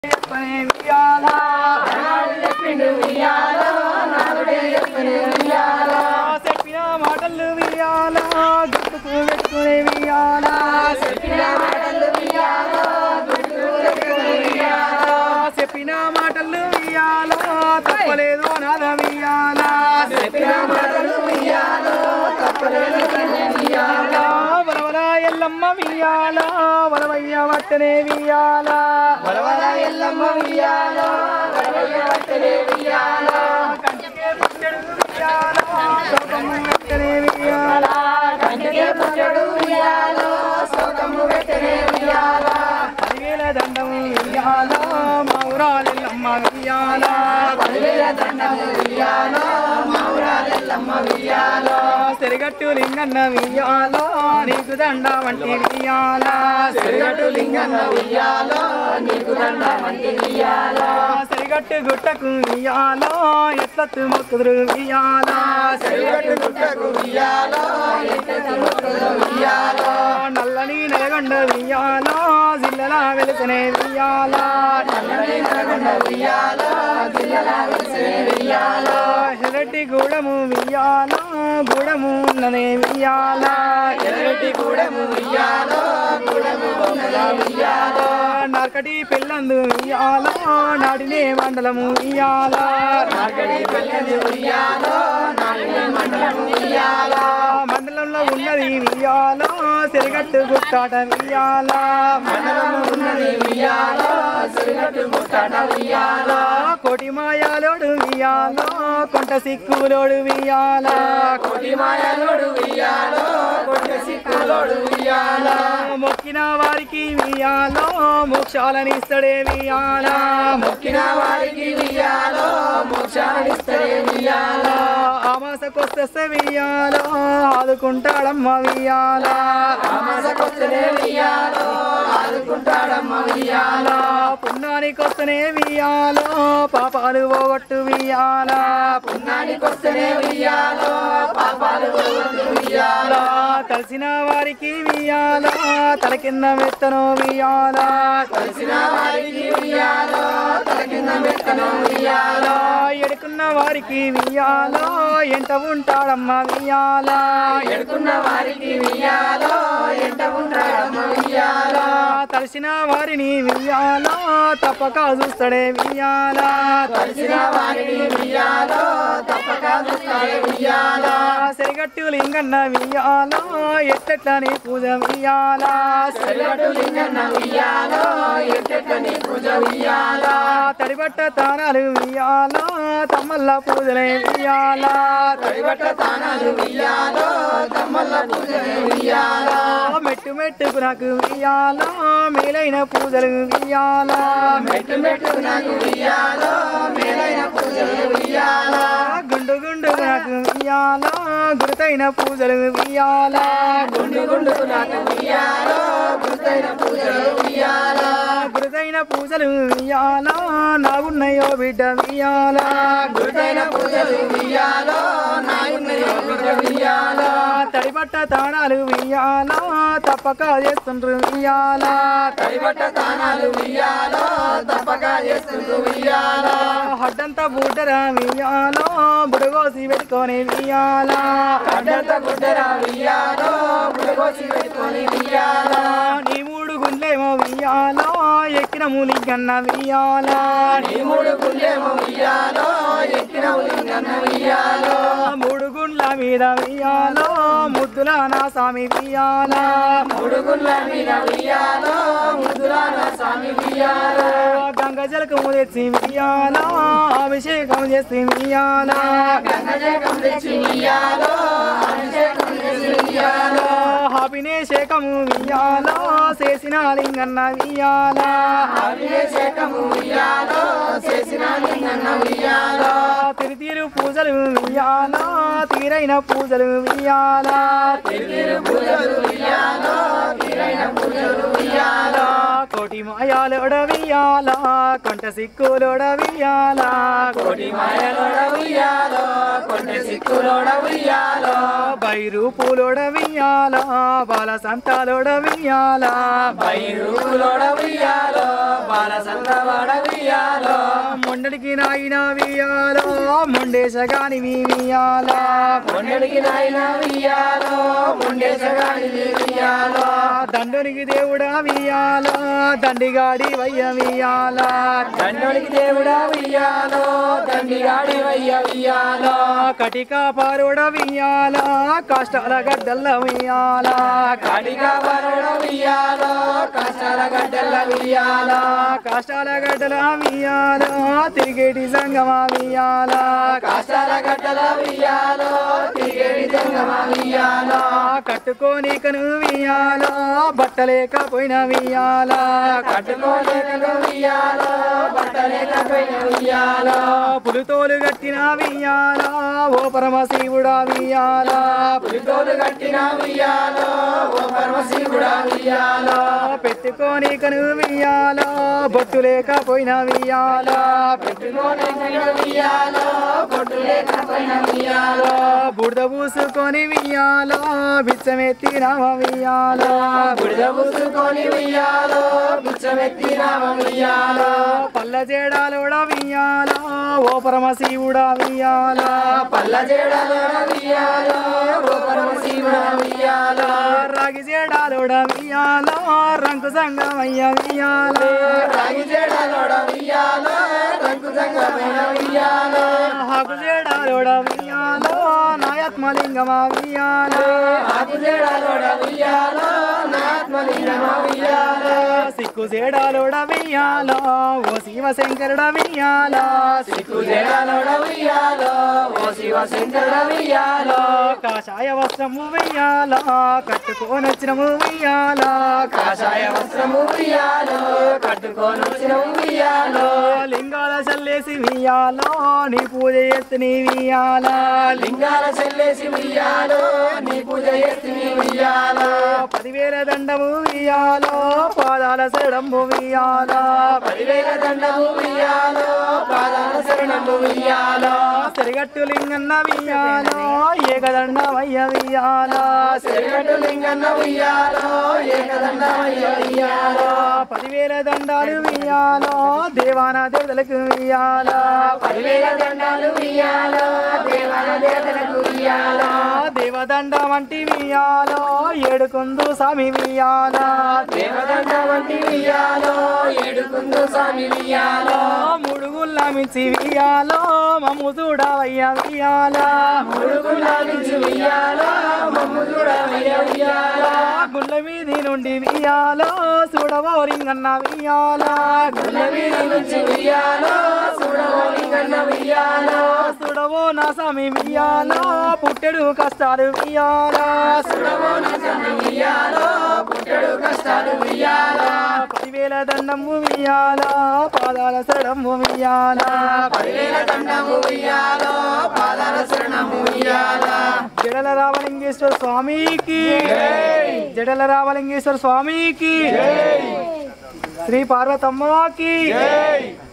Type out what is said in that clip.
చెప్పనే వియాలా చెప్పిన మాటలు వియాలా గుర్తుకు పెట్టుకునే వియాలా చెప్పిన మాటలు వియాలా చెప్పిన మాటలు వియాలా తప్పలేదు అనాథ వియాలా చెప్పిన మాటలు వియాలా తప్పలేదు వియాలా వలవల ఎల్లమ్మ వియాలా వలవయ్య వట్టనే వియాలా వలవల ఎల్లమ్మ వియాలా వలవయ్య వట్టనే వియాలా కంటికే పుట్టెడు వియాలా సోకము వెట్టనే వియాలా కంటికే పుట్టెడు వియాలా సోకము వెట్టనే వియాలా పదివేల దండము వియాలా మౌరాలెల్లమ్మ వియాలా పదివేల దండము వియాలా మౌరాలెల్లమ్మ వియాలా సెరిగట్టు లింగన్న వియాలా నీకు దండ వంటి వియాలా సెరిగట్టు లింగన్న వియాలా నీకు దండ వంటి వియాలా సెరిగట్టు గుట్టకు వియాలా ఎట్లత్తు మొక్కుదురు వియాలా సెరిగట్టు గుట్టకు వియాలా ఎట్లత్తు మొక్కుదురు వియాలా నల్లని నెలగొండ వియాలా జిల్లలా వెలుసనే వియాలా నల్లని నెలగొండ వియాలా జిల్లలా వెలుసనే వియాలా ఎర్రటి గూడము వియాలా గూడము ఉన్నదే వియాలా ఎర్రటి గూడము వియాలా గూడము ఉన్నదా వియాలా నార్కటి పెళ్ళందు వియాలా నాడినే మండలము వియాలా నార్కటి పెళ్ళందు వియాలా నాడినే మండలము వియాలా మండలంలో ఉన్నది వియాలా సిరిగట్టు గుట్టాట వియాలా మండలంలో ఉన్నది వియాలా సిరిగట్టు గుట్టాట వియాలా కోటి మాయాలోడు వియాలా కొంట సిక్కులోడు వియాలా కోటి మాయాలోడు వియాలా కొంట సిక్కులోడు వియాలా మొక్కిన వారికి వియాలో మోక్షాలనిస్తడే వియాలా మొక్కిన వారికి వియాలో మోక్షాలనిస్తడే వియాలా ఆమాసకొస్తే వియాలో ఆదుకుంటాడమ్మ వియాలా ఆమాసకొస్తేనే వియాలో ఆదుకుంటాడమ్మ వియాలా పుణ్యానికొస్తేనే వియాలో పాపాలు పోగొట్టు వియాలా పుణ్యానికొస్తేనే వియాలో పాపాలు పోగొట్టు వియాలా కలిసిన వారికి వియాలా తల కింద మెత్తను వియాలా కలిసిన వారికి వియాలా తల కింద మెత్తను వియాలా ఎడుకున్న వారికి వియాలా ఎంట ఉంటాడమ్మ వియాలా ఎడుకున్న వారికి వియాలా ఎంట ఉంటాడమ్మ వియాలా తలసిన వారిని వియాలా తప్పక చూస్తాడే వియాలా తలసిన వారిని వియాలా తప్పక చూస్తాడే వియాలా సరిగట్టు లింగన్న వియాలా ఎట్టెట్లని పూజ వియాలా సరిగట్టు లింగన్న వియాలా ఎట్టెట్లని పూజ వియాలా తడిబట్ట తానాలు వియాలా తమ్మల్ల పూజలే వియాలా తడిబట్ట తానాలు వియాలా తమ్మల్ల పూజలే వియాలా మెట్టు మెట్టుకు నాకు వియాలా మేలైన పూజలు వియాలా మెట్టు మెట్టుకు నాకు వియాలా మేలైన పూజలు వియాలా గుండు గుండు నాకు వియాలా గురుతైన పూజలు వియాలా గుండు గుండు నాకు వియాలా గురుతైన పూజలు వియాలా గురుతైన పూజలు వియాలా నాగున్నయో బిడ్డ వియాలా గురుతైన పూజలు వియాలా నాగున్నయో బిడ్డ వియాలా తడిబట్ట తాణాలు వియాలా తప్పక చేస్తుండ్రు వియాలా తడిబట్ట తాణాలు వియాలా తప్పక చేస్తుండ్రు వియాలా హడ్డంతా బుడ్డరా వియాలో బుడగోసి పెట్టుకొని వియాలా హడ్డంతా బుడ్డరా వియాలో బుడగోసి పెట్టుకొని వియాలా నీ మూడు గుండేమో వియాలో ఎక్కిన మూలింగన్న వియాలా నీ మూడు గుండేమో వియాలో ఎక్కిన మూలింగన్న వియాలో మూడు గుండ్ల మీద వియాలో ముద్దుల నా స్వామి వియాలా మూడు గుండ్ల మీద వియాలో ముద్దుల నా స్వామి వియాలో గంగ జలకము తెచ్చి వియాలా అభిషేకం చేసి వియాలా గంగజలకం తెచ్చి వియాలో అభిషేకం చేసి వియాలో అభిషేకము వియాలో చేసిన లింగన్న వియాలా అభిషేకము వియాలో చేసిన లింగన్న వియాలో తిరు తిరు పూజలు వియాలా తీరైన పూజలు వియాలా కోటి మాయాలోడ వియాలా కొంట సిక్కులోడ వియాలా కోటి మాయలోడ వియాలో కొంట సిక్కులోడ వియాలో బైరు పూలోడ వియాలా బాల సంతాలోడ వియాలా బైరూలోడ వియాలో బాల సంతవాడ వియాలో మొండడికి నాయన వియాలో మొండేశగాని వియాలా మొండడికి నాయన వియాలో మొండేశగాని వియాలో దండునికి దేవుడా వియాలో దండిగాడి వయ్య వియాలా దండునికి దేవుడా వియాలో దండిగాడి వయ్య వియాలో కటిక పారోడ వియాలా కష్టాల గడ్డల్ల వియాలా కటిక పారోడ వియాలో కష్టాల గడ్డల్ల వియాలా కష్టాల గడ్డల వియాలో తిరిగేటి సంగమా వియాలా కష్టాల గడ్డల వియాలో తిరిగేటి సంగమా వియాలా కట్టుకోని కను వియాలా బట్టలేకపోయిన వియాలా కట్టుకోలేక వియాలా బట్టలేకపోయిన వియాలా పులితోలు కట్టిన వియాలా ఓ పరమశివుడా వియాలా పులితోలు కట్టిన వియాలా ఓ పరమశివుడా వియాలా పెట్టుకోని కను వియాలా బొట్టు లేకపోయిన వియాలా పెట్టుకోని వియాలా బొట్టు లేకపోయిన వియాలా బుడద పూసుకొని వియాలా బిచ్చమెత్తి రామ వియాలా బుడద పూసుకొని వియాలా బిచ్చమెత్తి రామ వియాలా పల్ల జేడాలోడ వియాలా ఓ పరమశివుడా వియాలా పల్ల జేడాలోడ వియాలా ఓ పరమశివుడా వియాలా రాగి జేడాలోడ వియాలా రంగు సంగమయ్య వియాలా రాగి జేడాలోడ వియాలా రంగు సంగమయ్య వియాలా హాకు జేడాలోడ వియాలా నాయత్మలింగమ వియాలా హాకు జేడాలోడ వియాలా నాయత్మలింగమ వియాలా సిక్కు జేడాలోడ వియాలా ఓ శివశంకరుడ వియాలా సిక్కు జేడాలోడ వియాలా ఓ శివశంకరుడ వియాలా కాషాయ వస్త్రము వియాలా కట్టుకోనొచ్చినము వియాలా కాషాయ వస్త్రము వియాలో కట్టుకోనొచ్చినము వియాలో లింగాల చల్లేసి వియాలో నీ పూజ ఎత్తి నీ వియాలా లింగాల చల్లేసి వియాలో నీ పూజ ఎత్తి నీ వియాలో పదివేల దండము వియాలో పాదాల శరణము వియాలా పదివేల దండము వియాలో పాదాల శరణము వియాలో సరిగట్టు లింగన్న వియాలో ఏకదండమయ్య వియాలా సరిగట్టు లింగన్న వియాలో ఏకదండమయ్య వియాలో పదివేల దండాలు వియాలో దేవాన దేవతలకు వియాలా పదివేల దండాలు వియాలో దేవాన దేవతలకు వియాలా దేవదండ వంటి వియాలో ఏడుకుందు స్వామి వియాలా దేవదండ వంటి వియాలో ఏడుకుందు స్వామి వియాలో ముడుగుల్ల మించి వియాలో మమ్ము చూడవయ్య వియాలా ముడుగుల్ల మించి వియాలో మమ్ము చూడవయ్య వియాలా గుళ్ళ వీధి నుండి వియాలో చూడవో రింగన్న వియాలా గుళ్ళ వీధి నుంచి వియాలో చూడవో రింగన్న వియాలో చూడవో నా స్వామి వియాలో పుట్టెడు కష్టాలు వియాలా చూడవో నా స్వామి వియాలో పుట్టెడు కష్టాలు వియాలా పదివేల దండము వియాలా పాదాల శరణము వియాలా పదివేల దండము వియాలో పాదాల శరణము వియాలా జడల రామలింగేశ్వర స్వామికి జడల రామలింగేశ్వర స్వామికి శ్రీ పార్వతమ్మకి